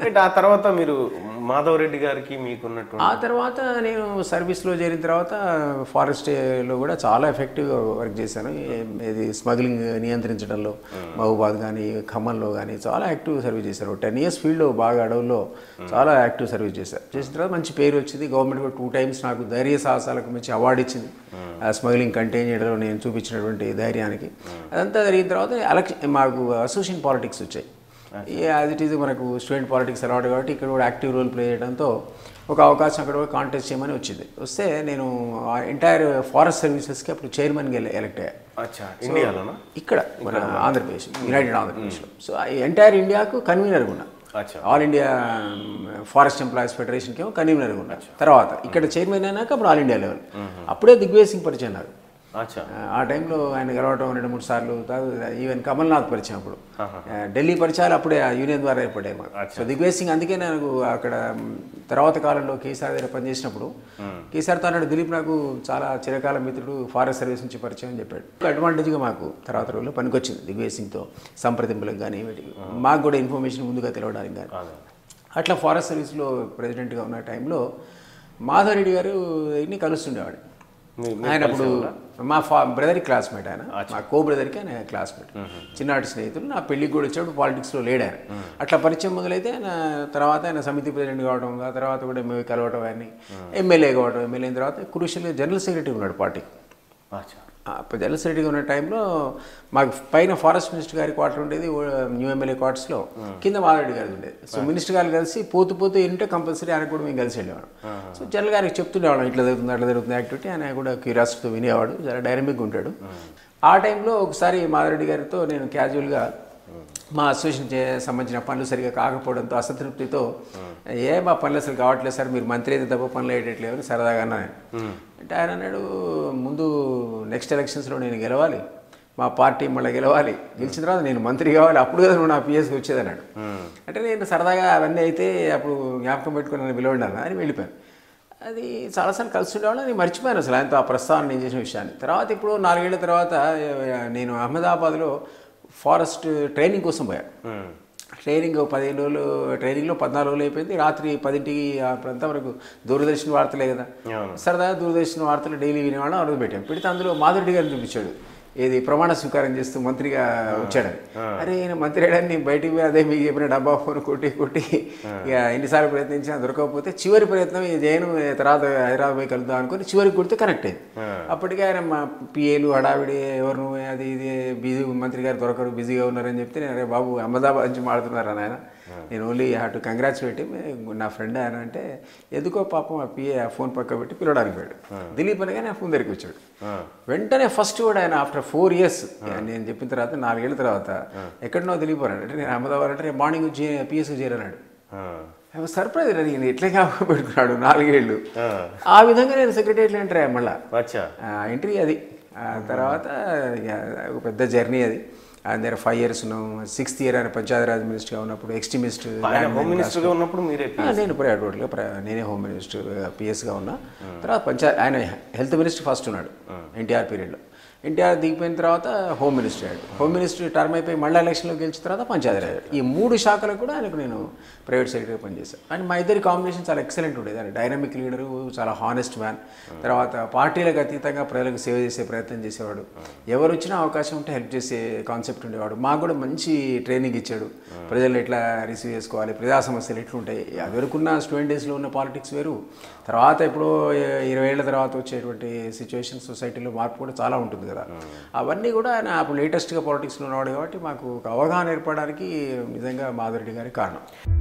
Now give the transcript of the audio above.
అంటే ఆ తర్వాత మీరు మాధవరెడ్డి గారికి మీకున్నటువంటి ఆ తర్వాత నేను సర్వీస్లో చేరిన తర్వాత ఫారెస్ట్లో కూడా చాలా ఎఫెక్టివ్గా వర్క్ చేశాను ఏ- ఇది స్మగ్లింగ్ నియంత్రించడంలో మహబూబాద్ కానీ ఖమ్మంలో కానీ చాలా యాక్టివ్ సర్వీస్ చేశారు టెన్ ఇయర్స్ ఫీల్డ్లో బాగా అడవుల్లో చాలా యాక్టివ్ సర్వీస్ చేశారు చేసిన తర్వాత మంచి పేరు వచ్చింది గవర్నమెంట్ కూడా టూ టైమ్స్ నాకు ధైర్య సాహసాలకు మంచి అవార్డు ఇచ్చింది ఆ స్మగ్లింగ్ కంటైన్ చేయడంలో నేను చూపించినటువంటి ధైర్యానికి అదంతా జరిగిన తర్వాత ఎలక్షన్ మాకు అసోసియేషన్ పాలిటిక్స్ వచ్చాయి యాజ్ ఇట్ ఈజ్ మనకు స్టూడెంట్ పాలిటిక్స్ అలవాటు కాబట్టి ఇక్కడ కూడా యాక్టివ్ రోల్ ప్లే చేయడంతో ఒక అవకాశం అక్కడ కూడా కాంటెస్ట్ చేయమని వచ్చింది వస్తే నేను ఎంటైర్ ఫారెస్ట్ సర్వీసెస్కి అప్పుడు చైర్మన్గా ఎలక్ట్ అయ్యా అచ్చా ఇండియాలోనా ఇక్కడ మన ఆంధ్రప్రదేశ్ యునైటెడ్ ఆంధ్రప్రదేశ్లో సో ఎంటైర్ ఇండియాకు కన్వీనర్గా ఉన్నా అచ్చా ఆల్ ఇండియా ఫారెస్ట్ ఎంప్లాయీస్ ఫెడరేషన్కి ఏమో కన్వీనర్గా ఉన్నా తర్వాత ఇక్కడ చైర్మన్ అయినాక అప్పుడు ఆల్ ఇండియా లెవెల్ అప్పుడే దిగ్విజయ్ సింగ్ పరిచయం నాకు అచ్చా ఆ టైంలో ఆయన గెలవటం రెండు మూడు సార్లు తా- ఈవెన్ కమల్నాథ్ పరిచయం అప్పుడు ఆ, ఢిల్లీ పరిచయాలు అప్పుడే ఆ యూనియన్ ద్వారా ఏర్పడాయి మాకు సో దిగ్వేజ్ సింగ్ అందుకే నాకు అక్కడ మ్, తర్వాత కాలంలో కేసీఆర్ దగ్గర పనిచేసినప్పుడు కేసీఆర్తో అన్నాడు దిలీప్ నాకు చాలా చిరకాల మిత్రుడు ఫారెస్ట్ సర్వీస్ నుంచి పరిచయం అని చెప్పాడు అడ్వాంటేజ్గా మాకు తర్వాత రోజుల్లో పనికొచ్చింది దిగ్వేజ్ సింగ్తో సంప్రదింపులకు కానీ వీటికి మాకు కూడా ఇన్ఫర్మేషన్ ముందుగా తెలవడానికి కానీ అదే అట్లా ఫారెస్ట్ సర్వీస్లో ప్రెసిడెంట్గా ఉన్న టైంలో మాధవరెడ్డి గారు ఇన్ని కలుస్తుండేవాడు మీ- ఆయన అప్పుడు మా ఫా బ్రదర్ క్లాస్మేట్ ఆయన మా కో బ్రదర్కి ఆయన క్లాస్మేట్ చిన్ననాటి స్నేహితులు నా పెళ్ళికి కూడా వచ్చాడు పాలిటిక్స్లో లేడు ఆయన అట్లా పరిచయం మొదలైతే ఆయన తర్వాత ఆయన సమితి ప్రెసిడెంట్ కావడం ఆ తర్వాత కూడా మేము కలవటం ఆయన్ని ఎమ్మెల్యే కావడం ఎమ్మెల్యే అయిన తర్వాత క్రూషియల్గా జనరల్ సెక్రటరీ ఉన్నాడు పార్టీకి అచ్చా అప్పుడు జనరల్ సెక్రటరీగా ఉన్న టైంలో మాకు పైన ఫారెస్ట్ మినిస్టర్ గారి క్వార్టర్ ఉండేది ఓ- న్యూ ఎమ్మెల్యే క్వార్టర్స్లో కింద మాధవరెడ్డి గారి ఉండేది సో మినిస్టర్ గారు కలిసి పోతూ పోతూ ఏంటంటే కంపల్సరీ ఆయన కూడా మేము కలిసి వెళ్ళేవాడు సో జనరల్ గారికి చెప్తుండేవాళ్ళం ఇట్లా జరుగుతుంది అట్లా జరుగుతుంది యాక్టివిటీ ఆయన కూడా క్యూరియాసిటీతో వినేవాడు చాలా డైనమిక్గా ఉంటాడు ఆ టైంలో ఒకసారి మాధవరెడ్డి గారితో నేను క్యాజువల్గా మా అసోసియేషన్ చే- సంబంధించిన పనులు సరిగా కాకపోవడంతో అసంతృప్తితో ఏ మా పనులు అసలు కావట్లేదు సార్ మీరు మంత్రి అయితే తప్ప పనులు అయ్యేటట్లేదు అని సరదాగా అన్నాను నేను. అంటే ఆయన అన్నాడు ముందు నెక్స్ట్ ఎలక్షన్స్లో నేను గెలవాలి మా పార్టీ మళ్ళీ గెలవాలి గెలిచిన తర్వాత నేను మంత్రి కావాలి అప్పుడు కదా నువ్వు నా పిఎస్కి వచ్చేది అన్నాడు అంటే నేను సరదాగా అవన్నీ అయితే అప్పుడు జ్ఞాపకం పెట్టుకుని నన్ను పిలవండి అన్న అని వెళ్ళిపోయాను అది చాలాసార్లు కలిసి ఉండేవాళ్ళు నేను మర్చిపోయాను అసలు ఆయనతో ఆ ప్రస్తావన నేను చేసిన విషయాన్ని తర్వాత ఇప్పుడు నాలుగేళ్ల తర్వాత ఆ, నేను అహ్మదాబాద్లో ఫారెస్ట్ ట్రైనింగ్ కోసం పోయాను ట్రైనింగ్ ఓ పదిహేను రోజులు ట్రైనింగ్లో పద్నాలుగు రోజులు అయిపోయింది రాత్రి పదింటికి అప్పుడంతా వరకు దూరదర్శన్ వార్తలే కదా అవును. సరదాగా దూరదర్శన్ వార్తలు డైలీ వినేవాళ్ళం ఆ రోజు పెట్టాం పెడితే అందులో మాధురెడ్డి గారిని చూపించాడు ఏది ప్రమాణ స్వీకారం చేస్తూ మంత్రిగా వచ్చాడని అరే ఈయన మంత్రి అయ్యాడని బయటికి పోయి అదే మీకు చెప్పిన డబ్బా ఫోన్ కొట్టి కొట్టి ఇక ఎన్నిసార్లు ప్రయత్నించినా దొరకకపోతే చివరి ప్రయత్నం ఈ జైను తర్వాత హైదరాబాద్ పోయి కలుద్దాం అనుకుని చివరికి కొడితే కనెక్ట్ అయింది అప్పటికే ఆయన మా పిఏలు హడావిడి ఎవరు నువ్వు అది ఇది బిజీ మంత్రి గారు దొరకరు బిజీగా ఉన్నారని చెప్తే నేను అరే బాబు అహ్మదాబాద్ నుంచి మాడుతున్నారు ఆయన నేను ఓన్లీ హ్యావ్ టు కంగ్రాచులేట్ నా ఫ్రెండ్ ఆయన అంటే ఎందుకో పాపం ఆ పిఏ ఆ ఫోన్ పక్క పెట్టి పిలవడానికి పోయాడు దిలీప్ అనగానే ఆ ఫోన్ దగ్గరికి వచ్చాడు వెంటనే ఫస్ట్ కూడా ఆయన ఆఫ్టర్ ఫోర్ ఇయర్స్ నేను చెప్పిన తర్వాత నాలుగేళ్ల తర్వాత ఎక్కడనో దిలీప్ అన్నాడు అంటే నేను అహ్మదాబాద్ అంటే రేపు మార్నింగ్ జే పిఎస్కి చేరన్నాడు సర్ప్రైజ్ అది నేను ఎట్లా జ్ఞాపకం పెట్టుకున్నాడు నాలుగేళ్ళు ఆ విధంగా నేను సెక్రటరీ ఎంటర్ అయ్యా మళ్ళా అచ్చా ఎంట్రీ అది ఆ తర్వాత ఇక ఒక పెద్ద జర్నీ అది ఆయన దగ్గర ఫైవ్ ఇయర్స్ ఉన్నాం సిక్స్త్ ఇయర్ ఆయన పంచాయతీరాజ్ మినిస్టర్గా ఉన్నప్పుడు ఎక్స్ట్రీమిస్ట్ ఆయన హోమ్ మినిస్టర్గా ఉన్నప్పుడు మీరే నేను ప్రైవేట్ రోడ్లో నేనే హోమ్ మినిస్టర్ పిఎస్గా ఉన్నా తర్వాత పంచాయత్ ఆయన హెల్త్ మినిస్టర్ ఫస్ట్ ఉన్నాడు ఎన్టీఆర్ పీరియడ్లో ఎన్టీఆర్ దిగిపోయిన తర్వాత హోమ్ మినిస్టర్ అయ్యాడు హోమ్ మినిస్టర్ టర్మ్ అయిపోయి మళ్ళీ ఎలక్షన్లో గెలిచిన తర్వాత పంచాయతీ అయ్యాడు ఈ మూడు శాఖలకు కూడా ఆయనకు నేను ప్రైవేట్ సెక్రటరీ పనిచేశాను అండ్ మా ఇద్దరి కాంబినేషన్ చాలా ఎక్సలెంట్ ఉండేది ఆయన డైనమిక్ లీడరు చాలా హానెస్ట్ మ్యాన్ తర్వాత పార్టీలకు అతీతంగా ప్రజలకు సేవ చేసే ప్రయత్నం చేసేవాడు ఎవరు వచ్చినా అవకాశం ఉంటే హెల్ప్ చేసే కాన్సెప్ట్ ఉండేవాడు మాకు కూడా మంచి ట్రైనింగ్ ఇచ్చాడు ప్రజలు ఎట్లా రిసీవ్ చేసుకోవాలి ప్రజా సమస్యలు ఎట్లుంటాయి అది వరకున్న స్టూడెంట్ డేస్లో ఉన్న పాలిటిక్స్ వేరు తర్వాత ఇప్పుడు ఇరవై ఏళ్ళ తర్వాత వచ్చేటువంటి సిచ్యువేషన్ సొసైటీలో మార్పు కూడా చాలా ఉంటుంది కదా అవన్నీ కూడా ఆయన అప్పుడు లేటెస్ట్గా పాలిటిక్స్లో ఉన్నాడు కాబట్టి మాకు ఒక అవగాహన ఏర్పడడానికి నిజంగా మాధురెడ్డి గారి కారణం